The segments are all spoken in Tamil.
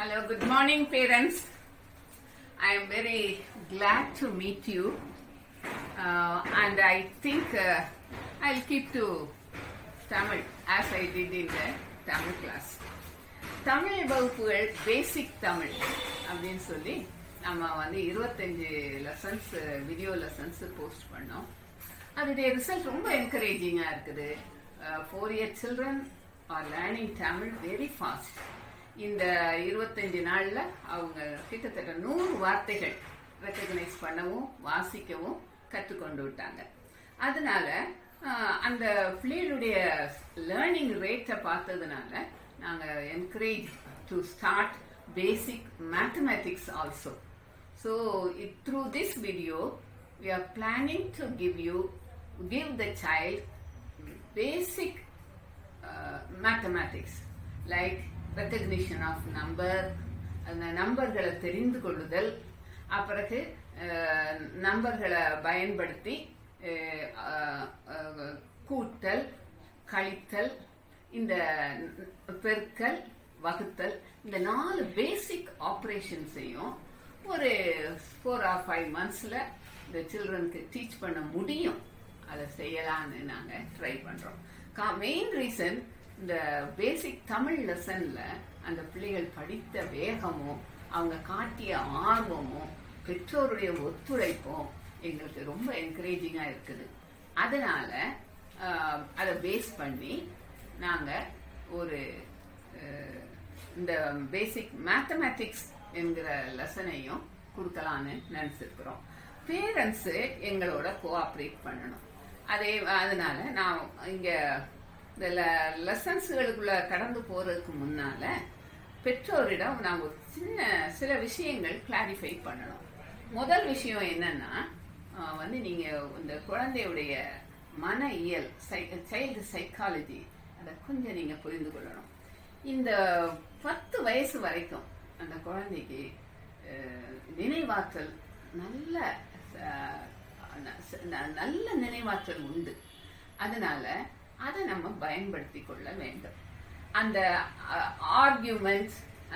Hello, good morning, parents. I am very glad to meet you, uh, and I think uh, I'll keep to Tamil as I did in the Tamil class. Tamil வகுப்புகள் பேசிக் தமிழ் அப்படின்னு சொல்லி நம்ம வந்து இருபத்தஞ்சு லெசன்ஸ் வீடியோ லெசன்ஸ் போஸ்ட் பண்ணோம் அதோடைய ரிசல்ட் ரொம்ப என்கரேஜிங்காக இருக்குது four year children are learning Tamil very fast இந்த இருபத்தஞ்சு நாளில் அவங்க கிட்டத்தட்ட நூறு வார்த்தைகள் ரெக்கக்னைஸ் பண்ணவும் வாசிக்கவும் கற்றுக்கொண்டு விட்டாங்க அதனால ஆஹ், அந்த பிள்ளைகளுடைய லேர்னிங் ரேட்டை பார்த்ததுனால நாங்கள் encourage to start basic mathematics also so through this video we are planning to give you give the child basic uh, mathematics like recognition of number அந்த நம்பர்களை தெரிந்து கொள்ளுதல் அப்பிறகு நம்பர்களை பயன்படுத்தி அஹ், அஹ், அஹ், கூட்டல் கழித்தல் இந்த பெருக்கல் வகுத்தல் இந்த நாலு பேசிக் ஆப்ரேஷன்ஸையும் ஒரு ஃபோர் ஆர் ஃபைவ் மந்த்ஸில் இந்த சில்ட்ரனுக்கு டீச் பண்ண முடியும் அதை செய்யலாம்னு நாங்கள் ட்ரை பண்ணுறோம் கா மெயின் ரீசன் இந்த பேசிக் தமிழ் லெசனில் அந்த பிள்ளைகள் படித்த வேகமும் அவங்க காட்டிய ஆர்வமும் பெற்றோருடைய ஒத்துழைப்பும் எங்களுக்கு ரொம்ப என்கரேஜிங்காக இருக்குது அதனால ஆஹ், அதை பேஸ் பண்ணி நாங்கள் ஒரு அஹ், இந்த பேசிக் மேத்தமேட்டிக்ஸ் என்கிற லெசனையும் கொடுக்கலான்னு நினச்சிருக்கிறோம் பேரண்ட்ஸு எங்களோட கோஆப்ரேட் பண்ணணும் அதே அதனால நான் இங்கே இந்த லெசன்ஸுகளுக்குள்ள கடந்து போகிறதுக்கு முன்னால பெற்றோரிடம் நான் ஒரு சின்ன சில விஷயங்கள் கிளாரிஃபை பண்ணணும் முதல் விஷயம் என்னன்னா ஆஹ் வந்து நீங்க இந்த குழந்தையுடைய மன இயல் சைல்டு சைக்காலஜி அதை கொஞ்சம் நீங்க புரிந்து கொள்ளணும் இந்த பத்து வயசு வரைக்கும் அந்த குழந்தைக்கு அஹ், நினைவாற்றல் நல்ல அஹ், ந- ந- நல்ல நினைவாற்றல் உண்டு அதனால அதை நம்ம பயன்படுத்தி கொள்ள வேண்டும் அந்த ஆர்கியூமெண்ட்ஸ்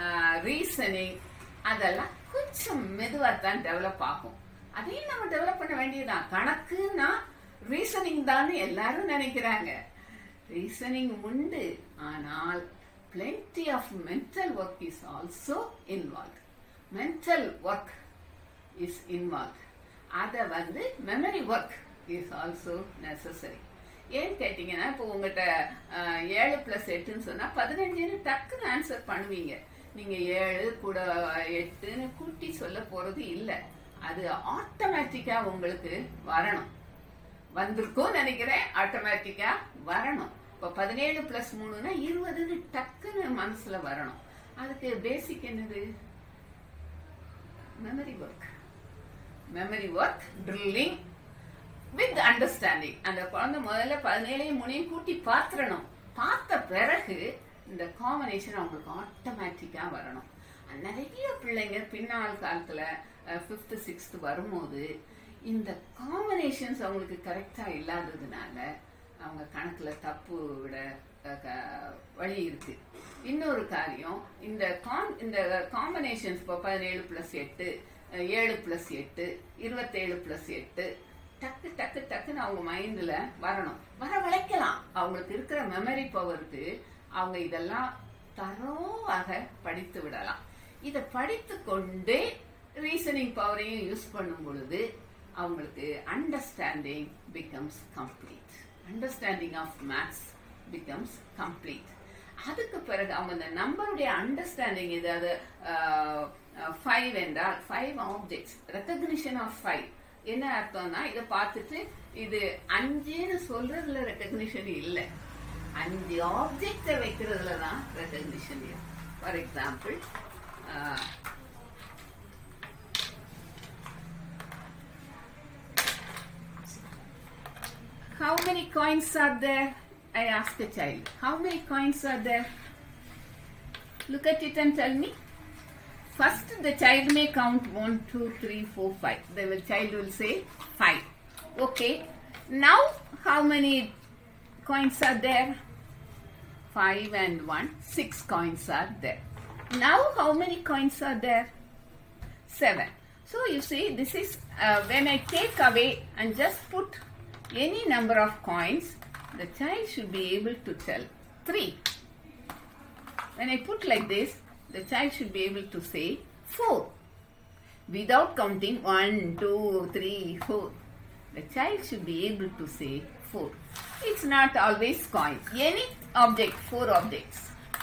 ரீசனிங் அதெல்லாம் கொஞ்சம் மெதுவாக தான் டெவலப் ஆகும் அதையும் நம்ம டெவலப் பண்ண வேண்டியதுதான் கணக்குன்னா ரீசனிங் தான் எல்லாரும் நினைக்கிறாங்க ரீசனிங் உண்டு ஆனால் plenty of mental work is also involve mental work is involve அதை வந்து memory work is also necessary ஏன்னு கேட்டீங்கன்னா இப்போ உங்ககிட்ட அஹ், ஏழு பிளஸ் எட்டுன்னு சொன்னா பதினஞ்சுன்னு டக்குன்னு ஆன்சர் பண்ணுவீங்க நீங்க ஏழு கூட எட்டுன்னு கூட்டி சொல்ல போறது இல்லை அது ஆட்டோமேட்டிக்கா உங்களுக்கு வரணும் வந்திருக்கும் நினைக்கிறேன் ஆட்டோமேட்டிக்கா வரணும் இப்ப பதினேழு பிளஸ் மூணுனா இருபதுன்னு டக்குன்னு மனசுல வரணும் அதுக்கு பேசிக் என்னது memory work memory work drilling with understanding அந்த குழந்தை முதல்ல பதினேழையும் மூணையும் கூட்டி பார்த்துடணும் பார்த்த பிறகு இந்த காம்பினேஷன் அவங்களுக்கு ஆட்டோமேட்டிக்கா வரணும் நிறைய பிள்ளைங்க பின்னால் காலத்துல ஃபிஃப்த் சிக்ஸ்த் வரும்போது இந்த காம்பினேஷன்ஸ் அவங்களுக்கு கரெக்டா இல்லாததுனால அவங்க கணக்குல தப்பு விட அஹ், க- வழி இருக்கு இன்னொரு காரியம் இந்த காம் இந்த காம்பினேஷன்ஸ் இப்போ பதினேழு பிளஸ் எட்டு அஹ், ஏழு பிளஸ் எட்டு இருபத்தேழு பிளஸ் எட்டு டக்கு டக்கு டக்குன்னு அவங்க மைண்ட்ல வரணும் வர வளைக்கலாம் அவங்களுக்கு இருக்கிற மெமரி பவருக்கு அவங்க இதெல்லாம் தரோவாக படித்து விடலாம் இதை படித்து கொண்டே ரீசனிங் பவரையும் யூஸ் பண்ணும் பொழுது அவங்களுக்கு understanding becomes complete understanding of maths becomes complete அதுக்கு பிறகு அவங்க அந்த நம்பருடைய அண்டர்ஸ்டாண்டிங் இது அது ஃபைவ் என்றால் five objects recognition of five என்ன அர்த்தம்னா இதை பார்த்துட்டு இது அஞ்சுன்னு சொல்றதுல ரெக்கக்னிஷன் இல்லை அஞ்சு ஆப்ஜெக்டை வைக்கிறதுல தான் recognition for example How many coins are there? I asked the child. How many coins are there? Look at it and tell me. First, the child may count one, two, three, four, five. The will- child will say five. Okay. Now, how many coins are there? Five and one. Six coins are there. Now, how many coins are there? Seven. So, you see, this is uh, when I take away and just put any number of coins, the child should be able to tell three. When I put like this, the child should be able to say four without counting one, two, three, four. The child should be able to say four. It's not always coins. Any object, four objects.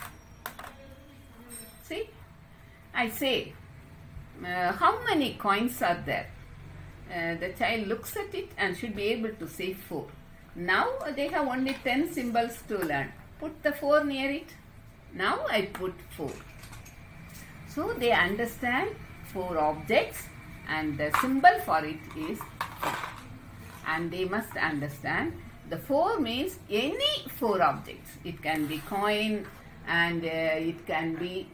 See, I say, uh, how many coins are there? Uh, the child looks at it and should be able to say four. Now they have only 10 symbols to learn. Put the four near it. Now I put four. So they understand four objects and the symbol for it is four. And they must understand the four means any four objects. It can be coin and uh, it can be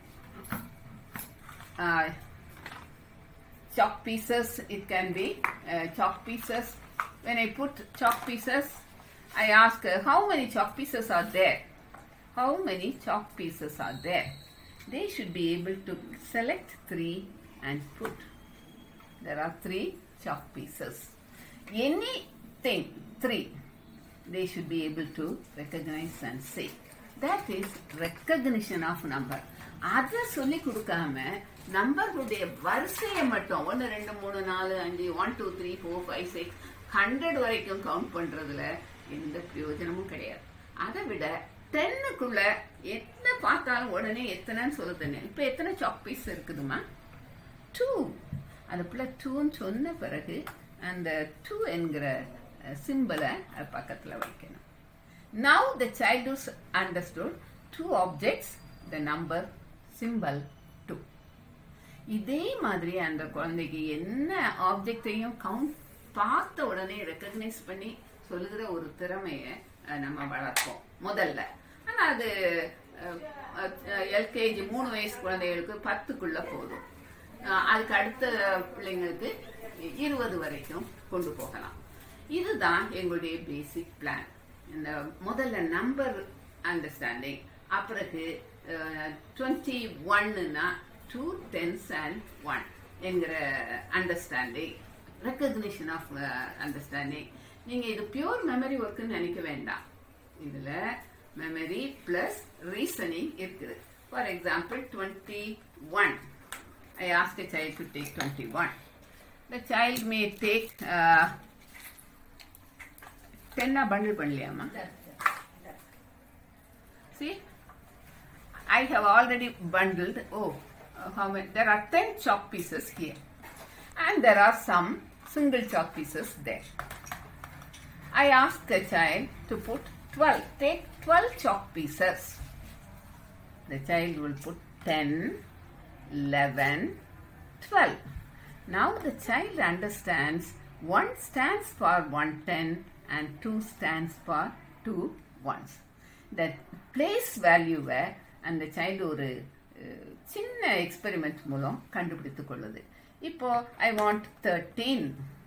uh, chalk pieces. It can be uh, chalk pieces. When I put chalk pieces, I ask uh, how many chalk pieces are there? How many chalk pieces are there? They should be able to select three and put. There are three chalk pieces. Anything, three, they should be able to recognize and say. That is recognition of number. அதை சொல்லி கொடுக்காம நம்பர்களுடைய வரிசையை மட்டும் ஒன்று ரெண்டு மூணு நாலு அஞ்சு one two three four five six hundred வரைக்கும் கவுண்ட் பண்றதுல எந்த பிரயோஜனமும் கிடையாது அதை விட டென்னுக்குள்ள என்ன பார்த்தாலும் உடனே எத்தனைன்னு சொல்ல தெரியும் இப்போ எத்தனை சாக் பீஸ் இருக்குதுமா டூ அந்த பிள்ளை டூன்னு சொன்ன பிறகு அந்த டூ என்கிற சிம்பிளை பக்கத்தில் வைக்கணும் now the child understood two objects the number symbol two இதே மாதிரி அந்த குழந்தைக்கு என்ன ஆப்ஜெக்டையும் கவுண்ட் பார்த்த உடனே ரெக்கக்னைஸ் பண்ணி சொல்லுகிற ஒரு திறமையை அஹ், நம்ம வளர்ப்போம் முதல்ல ஆனா அது எல்கேஜி மூணு வயசு குழந்தைகளுக்கு பத்துக்குள்ள போதும் அஹ், அதுக்கு அடுத்த பிள்ளைங்களுக்கு இருபது வரைக்கும் கொண்டு போகலாம் இதுதான் எங்களுடைய பேசிக் பிளான் இந்த முதல்ல நம்பர் அண்டர்ஸ்டாண்டிங் அப்புறகு டுவெண்ட்டி ஒன்னுனா டூ டென்ஸ் அண்ட் ஒன் என்கிற அண்டர்ஸ்டாண்டிங் ரெக்கக்னிஷன் ஆஃப் அண்டர்ஸ்டாண்டிங் நீங்க இது பியூர் மெமரி ஒர்க்குன்னு நினைக்க வேண்டாம் இதுல மெமரி பிளஸ் ரீசனிங் இருக்குது for example twenty one I ask a child to take 21 the child may take uh, 10 bundle பண்ணலையாமா see I have already bundled oh uh, how many there are 10 chalk pieces here and there are some single chalk pieces there I ask the child to put 12 take 12 chalk pieces the child will put 10 11 12 now the child understands 1 stands for 110 and 2 stands for 2 ones the place value அந்த child ஒரு அஹ், சின்ன எக்ஸ்பெரிமெண்ட் மூலம் கண்டுபிடித்துக் கொள்ளுது இப்போ I want thirteen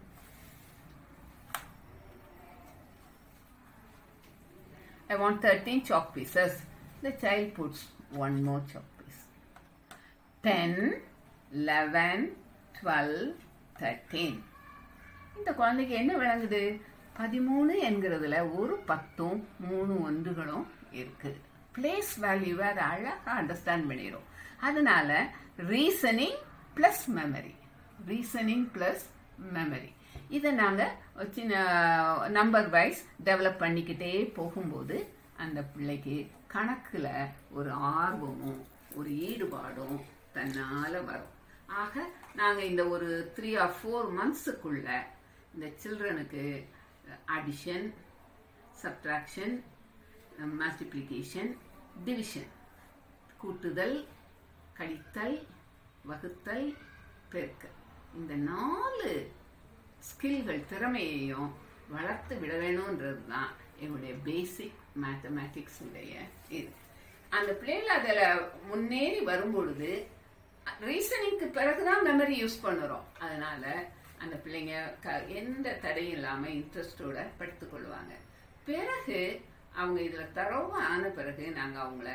I want 13 chalk pieces. The child puts one more chalk piece. 10, 11, 12, 13. இந்த குழந்தைக்கு என்ன விளங்குது பதிமூணு என்கிறதுல ஒரு பத்தும் மூணு ஒன்றுகளும் இருக்கு பிளேஸ் வேல்யூவை அதை அழகாக அண்டர்ஸ்டாண்ட் பண்ணிடும் அதனால reasoning plus memory reasoning plus memory இதை நாங்கள் சின்ன நம்பர் வைஸ் டெவலப் பண்ணிக்கிட்டே போகும்போது அந்த பிள்ளைக்கு கணக்கில் ஒரு ஆர்வமும் ஒரு ஈடுபாடும் தன்னால் வரும் ஆக நாங்கள் இந்த ஒரு த்ரீ ஆர் ஃபோர் மந்த்ஸுக்குள்ள இந்த சில்ட்ரனுக்கு அடிஷன் சப்ட்ராக்ஷன் மல்டிப்ளிகேஷன் டிவிஷன் கூட்டுதல் கழித்தல் வகுத்தல் பெருக்கல் இந்த நாலு ஸ்கில்கள் திறமையையும் வளர்த்து விட வேணுன்றது தான் என்னுடைய பேசிக் மேத்தமேட்டிக்ஸ் உடைய இது அந்த பிள்ளைகள் அதில் முன்னேறி வரும்பொழுது ரீசனிங்க்கு பிறகுதான் மெமரி யூஸ் பண்ணுறோம் அதனால அந்த பிள்ளைங்க க எந்த தடையும் இல்லாமல் இன்ட்ரெஸ்டோட படித்துக் கொள்வாங்க பிறகு அவங்க இதில் தரவாக ஆன பிறகு நாங்கள் அவங்கள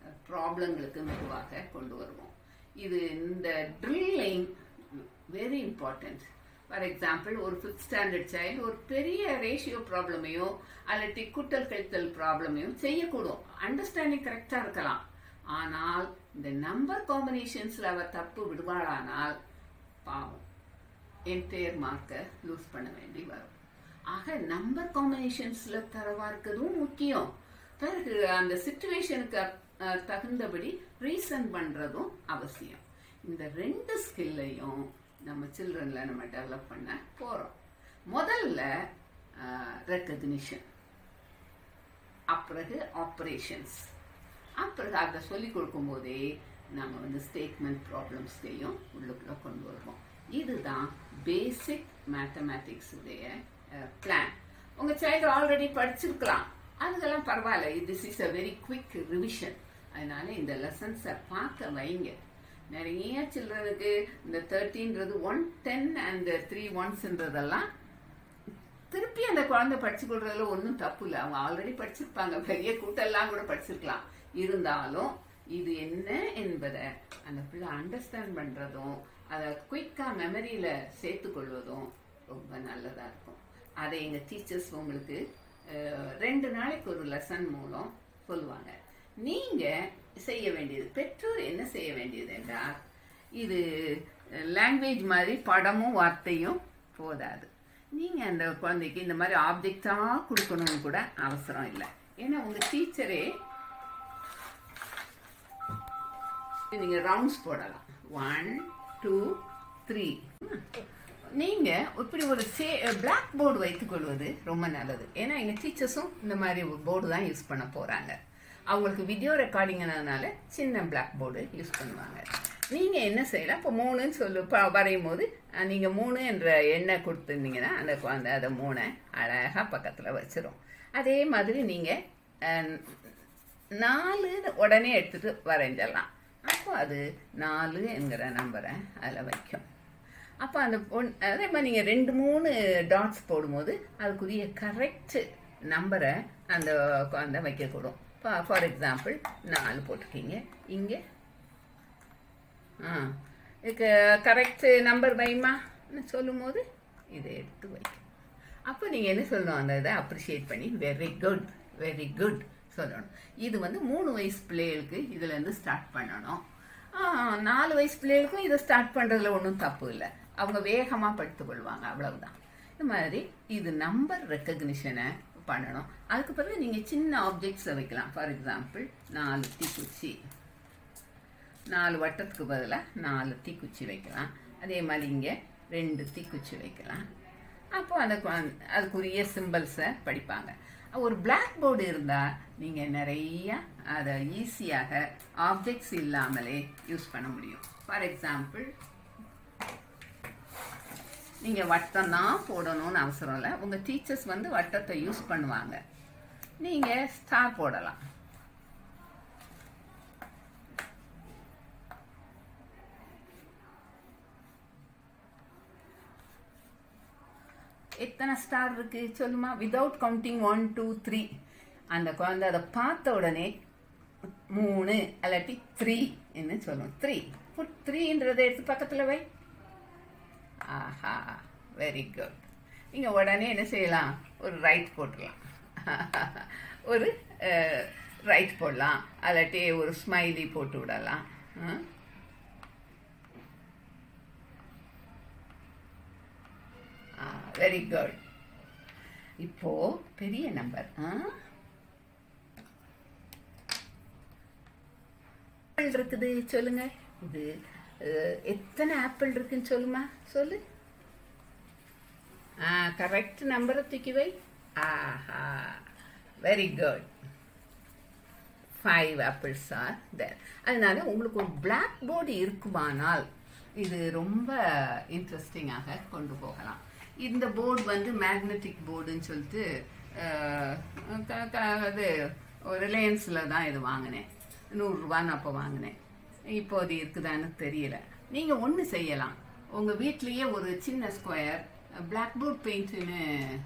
ப்ராப்ளங்களுக்கு மெதுவாக கொண்டு வருவோம் இது இந்த drilling very important for example ஒரு ஃபிஃப்த் ஸ்டாண்டர்ட் சைல்டு ஒரு பெரிய ரேஷியோ ப்ராப்ளமையோ அல்லது குட்டல் கழித்தல் ப்ராப்ளமையோ செய்யக்கூடும் அண்டர்ஸ்டாண்டிங் கரெக்டாக இருக்கலாம் ஆனால் இந்த நம்பர் காம்பினேஷன்ஸில் அவர் தப்பு விடுவாளானால் பாவம் என்டையர் மார்க்கை லூஸ் பண்ண வேண்டி வரும் ஆக நம்பர் காம்பினேஷன்ஸில் தரவா இருக்கிறதும் முக்கியம் பிறகு அந்த சுச்சுவேஷனுக்கு தகுந்தபடி ரீசன் பண்ணுறதும் அவசியம் இந்த ரெண்டு ஸ்கில்லையும் நம்ம சில்ட்ரன்ல நம்ம டெவலப் பண்ண போறோம் முதல்ல ரெக்கக்னிஷன் அப்பிறகு ஆப்ரேஷன்ஸ் அப்பிறகு அதை சொல்லி கொடுக்கும் போதே நம்ம வந்து ஸ்டேட்மெண்ட் ப்ராப்ளம்ஸ்கையும் உள்ளுக்குள்ள கொண்டு வருவோம் இதுதான் பேசிக் மேத்தமேட்டிக்ஸ் உடைய பிளான் உங்க சைல்டு ஆல்ரெடி படிச்சிருக்கலாம் அதுக்கெல்லாம் பரவாயில்ல this is a very quick revision அதனால இந்த லெசன்ஸை பார்க்க வைங்க நிறைய சில்ட்ரனுக்கு இந்த தேர்ட்டின்றது ஒன் டென் அண்ட் த்ரீ ஒன்ஸ்ன்றதெல்லாம் திருப்பி அந்த குழந்தை படிச்சு கொடுறதுல ஒன்றும் தப்பு இல்லை அவங்க ஆல்ரெடி படிச்சிருப்பாங்க பெரிய கூட்டெல்லாம் கூட படிச்சிருக்கலாம் இருந்தாலும் இது என்ன என்பதை அந்த பிள்ளை அண்டர்ஸ்டாண்ட் பண்றதும் அதை குயிக்கா மெமரியில சேர்த்து கொள்வதும் ரொம்ப நல்லதா இருக்கும் அதை எங்க டீச்சர்ஸ் உங்களுக்கு ரெண்டு நாளைக்கு ஒரு லெசன் மூலம் சொல்லுவாங்க நீங்க செய்ய வேண்டியது பெற்றோர் என்ன செய்ய வேண்டியது என்றால் இது லாங்குவேஜ் மாதிரி படமும் வார்த்தையும் போதாது நீங்க அந்த குழந்தைக்கு இந்த மாதிரி ஆப்ஜெக்டா கொடுக்கணும்னு கூட அவசரம் இல்லை ஏன்னா உங்க டீச்சரே நீங்க ரவுண்ட்ஸ் போடலாம் ஒன் டூ த்ரீ நீங்க இப்படி ஒரு சே பிளாக் போர்டு வைத்துக் கொள்வது ரொம்ப நல்லது ஏன்னா எங்க டீச்சர்ஸும் இந்த மாதிரி ஒரு போர்டு தான் யூஸ் பண்ண போறாங்க அவங்களுக்கு வீடியோ ரெக்கார்டிங்னால சின்ன பிளாக் போர்டு யூஸ் பண்ணுவாங்க நீங்க என்ன செய்யலாம் இப்போ மூணுன்னு சொல்லு வரையும் போது நீங்க மூணு என்ற எண்ணை கொடுத்துருந்தீங்கன்னா அந்த குழந்தை அதை மூணை அழகா பக்கத்துல வச்சிரும் அதே மாதிரி நீங்க நாலு உடனே எடுத்துட்டு வரைஞ்சிடலாம் அப்போ அது நாலு என்கிற நம்பரை அதில் வைக்கும் அப்போ அந்த பொன் அதே மாதிரி நீங்கள் ரெண்டு மூணு டாட்ஸ் போடும்போது அதுக்குரிய கரெக்ட் நம்பரை அந்த குழந்தை வைக்கக்கூடும் இப்போ ஃபார் எக்ஸாம்பிள் நாலு போட்டிருக்கீங்க இங்கே ஆ இதுக்கு கரெக்ட் நம்பர் வைமா சொல்லும் போது இதை எடுத்து வைக்கும் அப்போ நீங்கள் என்ன சொல்லணும் அந்த இதை அப்ரிஷியேட் பண்ணி வெரி குட் வெரி குட் சொல்லணும் இது வந்து மூணு வயசு பிள்ளைகளுக்கு இதுலேருந்து ஸ்டார்ட் பண்ணணும் நாலு வயசு பிள்ளைகளுக்கும் இதை ஸ்டார்ட் பண்ணுறதுல ஒன்றும் தப்பு இல்லை அவங்க வேகமாக படுத்து கொள்வாங்க அவ்வளவுதான் இந்த மாதிரி இது நம்பர் ரெக்கக்னிஷனை பண்ணணும் அதுக்கு பிறகு நீங்கள் சின்ன ஆப்ஜெக்ட்ஸை வைக்கலாம் ஃபார் எக்ஸாம்பிள் நாலு தீக்குச்சி நாலு வட்டத்துக்கு பதிலாக நாலு தீக்குச்சி வைக்கலாம் அதே மாதிரி இங்கே ரெண்டு தீக்குச்சி வைக்கலாம் அப்போ அந்த அதுக்குரிய சிம்பிள்ஸை படிப்பாங்க ஒரு பிளாக் போர்டு இருந்தால் நீங்கள் நிறைய அதை ஈஸியாக ஆப்ஜெக்ட்ஸ் இல்லாமலே யூஸ் பண்ண முடியும் ஃபார் எக்ஸாம்பிள் நீங்கள் வட்டம் தான் போடணும்னு அவசரம் இல்லை உங்கள் டீச்சர்ஸ் வந்து வட்டத்தை யூஸ் பண்ணுவாங்க நீங்கள் ஸ்டார் போடலாம் எத்தனை ஸ்டார் இருக்கு சொல்லுமா without counting one two three அந்த குழந்தை அதை பார்த்த உடனே மூணு அல்லாட்டி த்ரீ என்ன சொல்லும் த்ரீ புட் த்ரீன்றதை எடுத்து பக்கத்தில் வை ஆஹா வெரி குட் நீங்கள் உடனே என்ன செய்யலாம் ஒரு ரைட் போட்டுடலாம் ஒரு ரைட் போடலாம் அல்லாட்டி ஒரு ஸ்மைலி போட்டு விடலாம் வெரி குட் இப்போ பெரிய நம்பர் இருக்குது சொல்லுங்க இது எத்தனை ஆப்பிள் இருக்குன்னு சொல்லுமா சொல்லு ஆ கரெக்ட் நம்பரை தூக்கி வை ஆஹா very good five apples are there அதனால உங்களுக்கு ஒரு பிளாக் போர்டு இருக்குமானால் இது ரொம்ப இன்ட்ரெஸ்டிங்காக கொண்டு போகலாம் இந்த போர்டு வந்து மேக்னெட்டிக் போர்டுன்னு சொல்லிட்டு அது ரிலையன்ஸில் தான் இது வாங்கினேன் நூறுரூவான்னு அப்போ வாங்கினேன் இப்போ அது இருக்குதான்னு தெரியல நீங்கள் ஒன்று செய்யலாம் உங்கள் வீட்லேயே ஒரு சின்ன ஸ்கொயர் பிளாக் போர்ட் பெயிண்ட்னு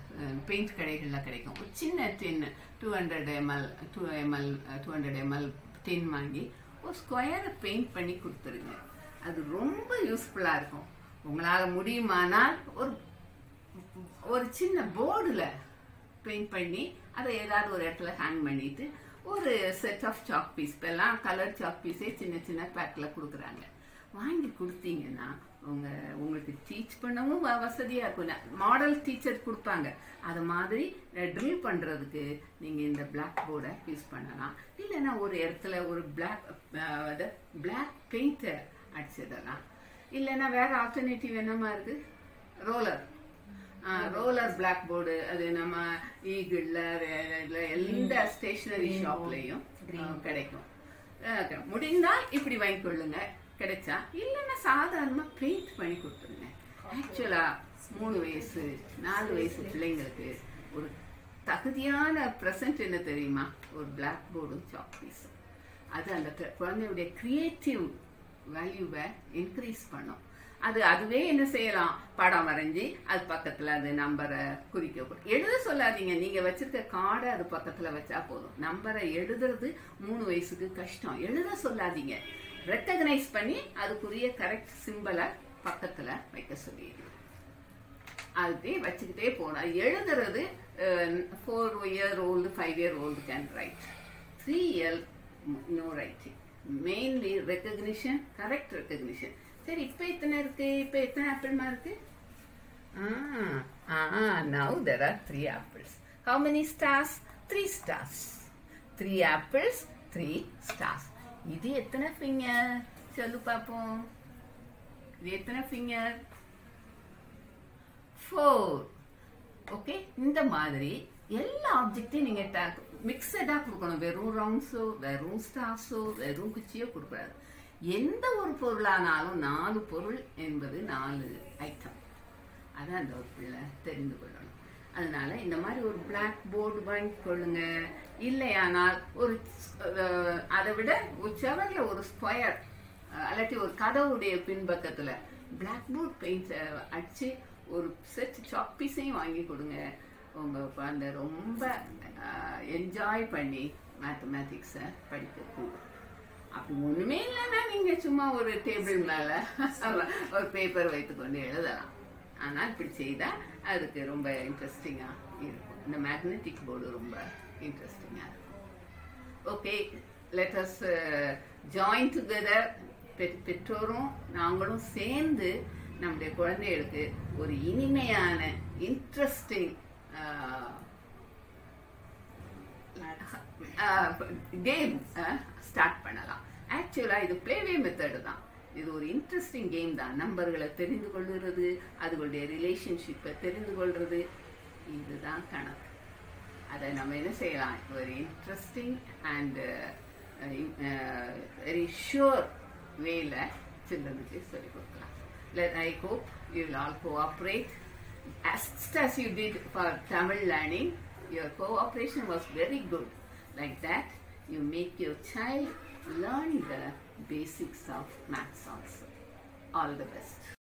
பெயிண்ட் கடைகளில் கிடைக்கும் ஒரு சின்ன tin two hundred ml two ml two hundred ml tin வாங்கி ஒரு ஸ்கொயரை பெயிண்ட் பண்ணி கொடுத்துருங்க அது ரொம்ப யூஸ்ஃபுல்லா இருக்கும் உங்களால முடியுமானால் ஒரு ஒரு சின்ன போர்டுல பெயிண்ட் பண்ணி அதை ஏதாவது ஒரு இடத்துல ஹேங் பண்ணிட்டு ஒரு செட் ஆஃப் சாக் பீஸ் இப்பெல்லாம் கலர் சாக் பீஸே சின்ன சின்ன பேக்ல கொடுக்குறாங்க வாங்கி கொடுத்தீங்கன்னா உங்க உங்களுக்கு டீச் பண்ணவும் வ- வசதியா இருக்கும் மாடல் டீச்சர் கொடுப்பாங்க அது மாதிரி ட்ரில் பண்றதுக்கு நீங்க இந்த பிளாக் போர்டை யூஸ் பண்ணலாம் இல்லைன்னா ஒரு இடத்துல ஒரு பிளாக் பிளாக் பெயிண்ட்டை அடிச்சிடலாம் இல்லைன்னா வேற ஆல்டர்னேட்டிவ் என்னமா இருக்கு ரோலர் ரோலர் பிளாக் போர்டு அது நம்ம ஈகிள்ல எந்த ஸ்டேஷனரி ஷாப்லயும் கிடைக்கும் அஹ் முடிந்தால் இப்படி வாங்கிக்கொள்ளுங்க கிடைச்சா இல்லைன்னா சாதாரணமா பெயிண்ட் பண்ணி கொடுத்துருங்க ஆக்சுவலா மூணு வயசு நாலு வயசு பிள்ளைங்களுக்கு ஒரு தகுதியான ப்ரெசன்ட் என்ன தெரியுமா ஒரு பிளாக் போர்டும் சாக் பீஸும் அது அந்த கு- குழந்தையுடைய கிரியேட்டிவ் வேல்யூவை இன்க்ரீஸ் பண்ணும் அது அதுவே என்ன செய்யலாம் படம் வரைஞ்சி அது பக்கத்துல அது நம்பரை குறிக்க கூட- எழுத சொல்லாதீங்க நீங்க வச்சிருக்க கார்டை அது பக்கத்துல வச்சா போதும் நம்பரை எழுதுறது மூணு வயசுக்கு கஷ்டம் எழுத சொல்லாதீங்க ரெக்கக்னைஸ் பண்ணி அதுக்குரிய கரெக்ட் சிம்பலை பக்கத்துல வைக்க சொல்லிடுங்க அப்படியே வச்சுக்கிட்டே போகணும் அது எழுதுறது four year old five year old can write three year no writing mainly recognition correct recognition சரி இப்போ எத்தனை இருக்கு இப்போ எத்தனை ஆப்பிள்மா இருக்கு Ah, now there are three apples. How many stars? Three stars. Three apples, three stars. இது எத்தனை ஃபிங்கர் சொல்லு பாப்போம் இது எத்தனை ஃபிங்கர் ஃபோர் ஓகே இந்த மாதிரி எல்லா ஆப்ஜெக்டையும் நீங்க மிக்சடா கொடுக்கணும் வெறும் ரவுண்ட்ஸோ வெறும் ஸ்டார்ஸோ வெறும் குச்சியோ கொடுக்கூடாது எந்த ஒரு பொருளானாலும் நாலு பொருள் என்பது நாலு ஐட்டம் அதை அந்த ஒரு பிள்ளை தெரிந்து கொள்ளணும் அதனால இந்த மாதிரி ஒரு பிளாக் போர்டு வாங்கி கொள்ளுங்க இல்லையானால் ஒரு அஹ், அதை விட ஒரு செவர்ல ஒரு ஸ்கொயர் அல்லாட்டி ஒரு கதவுடைய பின்பக்கத்துல பிளாக் போர்ட் பெயிண்ட் அடிச்சு ஒரு செட் சாக் பீஸையும் வாங்கி கொடுங்க உங்க குழந்தை ரொம்ப என்ஜாய் பண்ணி மேத்தமேட்டிக்ஸை படிக்கக்கூடும் அப்படி ஒண்ணுமே இல்லைன்னா நீங்க சும்மா ஒரு டேபிள் மேல ஒரு பேப்பர் வைத்துக்கொண்டு எழுதலாம் ஆனா இப்படி செய்தா அதுக்கு ரொம்ப இன்ட்ரெஸ்டிங்கா இருக்கும் இந்த மேக்னெட்டிக் போர்டு ரொம்ப இன்ட்ரெஸ்டிங்கா இருக்கும் okay let us join together பெற்றோரும் நாங்களும் சேர்ந்து நம்முடைய குழந்தைகளுக்கு ஒரு இனிமையான இன்ட்ரெஸ்டிங் கேம் ஸ்டார்ட் பண்ணலாம் ஆக்சுவலா இது பிளேவே மெத்தடு தான் இது ஒரு இன்ட்ரெஸ்டிங் கேம் தான் நம்பர்களை தெரிந்து கொள்கிறது அதுகளுடைய ரிலேஷன்ஷிப்பை தெரிந்து கொள்றது இதுதான் கணக்கு அதை நம்ம என்ன செய்யலாம் ஒரு இன்ட்ரெஸ்டிங் அண்ட் வெரி ஷுர் வேல சில்ட்ரனுக்கு சொல்லிக் கொடுக்கலாம் Let I hope you will all cooperate as as you did for Tamil learning. Your cooperation was very good. Like that, you make your child learn the basics of maths also. All the best.